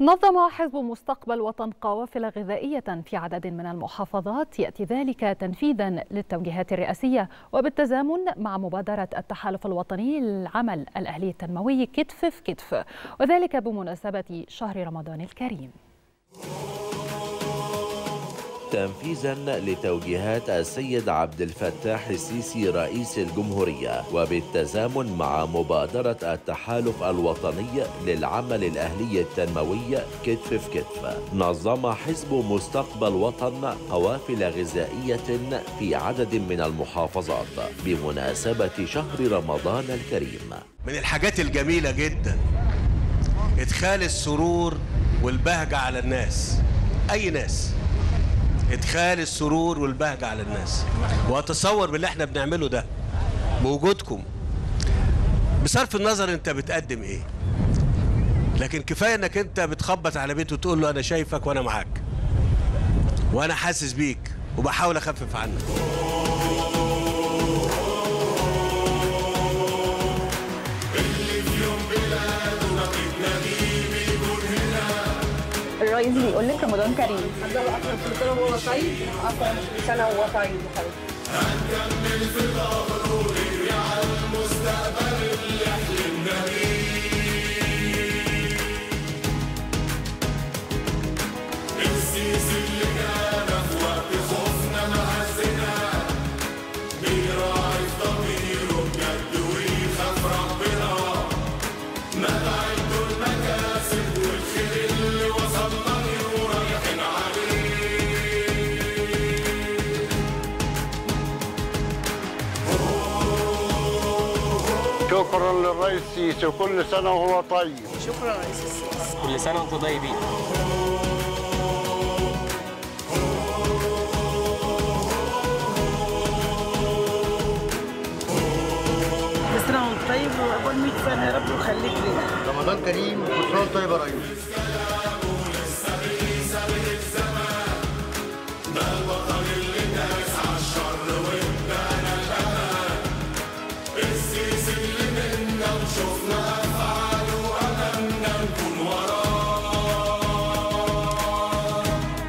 نظم حزب مستقبل وطن قوافل غذائية في عدد من المحافظات يأتي ذلك تنفيذا للتوجيهات الرئاسية وبالتزامن مع مبادرة التحالف الوطني للعمل الأهلي التنموي كتف في كتف وذلك بمناسبة شهر رمضان الكريم تنفيذا لتوجيهات السيد عبد الفتاح السيسي رئيس الجمهورية وبالتزامن مع مبادرة التحالف الوطني للعمل الأهلي التنموي كتف في كتف نظم حزب مستقبل وطن قوافل غذائية في عدد من المحافظات بمناسبة شهر رمضان الكريم من الحاجات الجميلة جدا إدخال السرور والبهجة على الناس أي ناس ادخال السرور والبهجه على الناس واتصور باللي احنا بنعمله ده بوجودكم بصرف النظر انت بتقدم ايه لكن كفايه انك انت بتخبط على بيته وتقول له انا شايفك وانا معاك وانا حاسس بيك وبحاول اخفف عنك الرئيس بيقول لك رمضان كريم عبد الله اكرم كل سنه وهو طيب اكرم كل سنه وهو طيب يا حبيبي هنكمل في ظهره ونجري على المستقبل اللي حلمنا بيه السيسي اللي كان في وقت خوفنا مهزنا بيراعي في ضميره بجد ويخاف ربنا مدى عنده المكاسب والخير اللي وصلنا له رايحين عليه شكرا للرئيس السيسي وكل سنه وهو طيب شكرا رئيس السيسي كل سنة وانتم طيبين كل سنه وانت طيب وعقبال 100 سنه يا رب وخليك لنا رمضان كريم وكل سنه وانت طيب يا ريس السيسي اللي منا وشفنا افعاله واملنا نكون وراه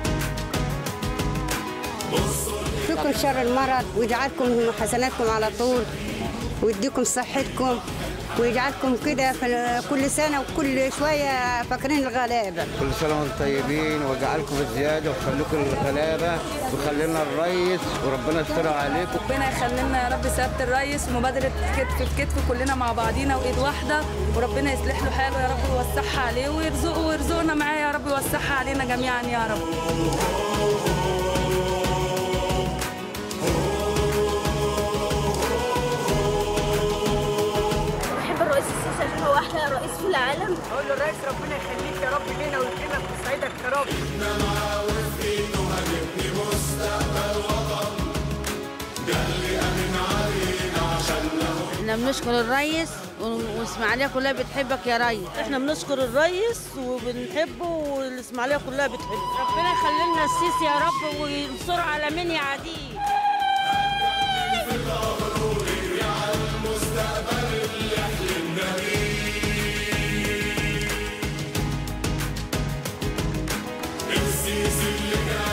بصوا يكفيكم شر المرض ويجعلكم حسناتكم على طول ويديكم صحتكم ويجعلكم كده في كل سنه وكل شويه فاكرين الغلابه كل سنه وانتم طيبين ويجعلكم بالزياده ويخليكم الغلابه ويخلي لنا الريس وربنا يسترها عليكم ربنا يخلي لنا يا رب سياده الريس ومبادره كتف في كتف كلنا مع بعضينا وايد واحده وربنا يصلح له حاله يا رب ويوسعها عليه ويرزقه ويرزقنا معاه يا رب ويوسعها علينا جميعا يا رب بحب الرئيس السيسي عشان هو احلى رئيس في العالم اقول له الرئيس ربنا يخليك يا رب لنا ويكرمك ويسعدك يا رب احنا معاه وفي ايده هنبني مستقبل وطن ده اللي امن علينا عشاننا احنا بنشكر الريس والاسماعيليه كلها بتحبك يا ريس احنا بنشكر الريس وبنحبه والاسماعيليه كلها بتحبه ربنا يخلي لنا السيسي يا رب وينصر على من يعاديه في ظهره ونجري على المستقبل اللي حلمنا بيه السيسي اللي كان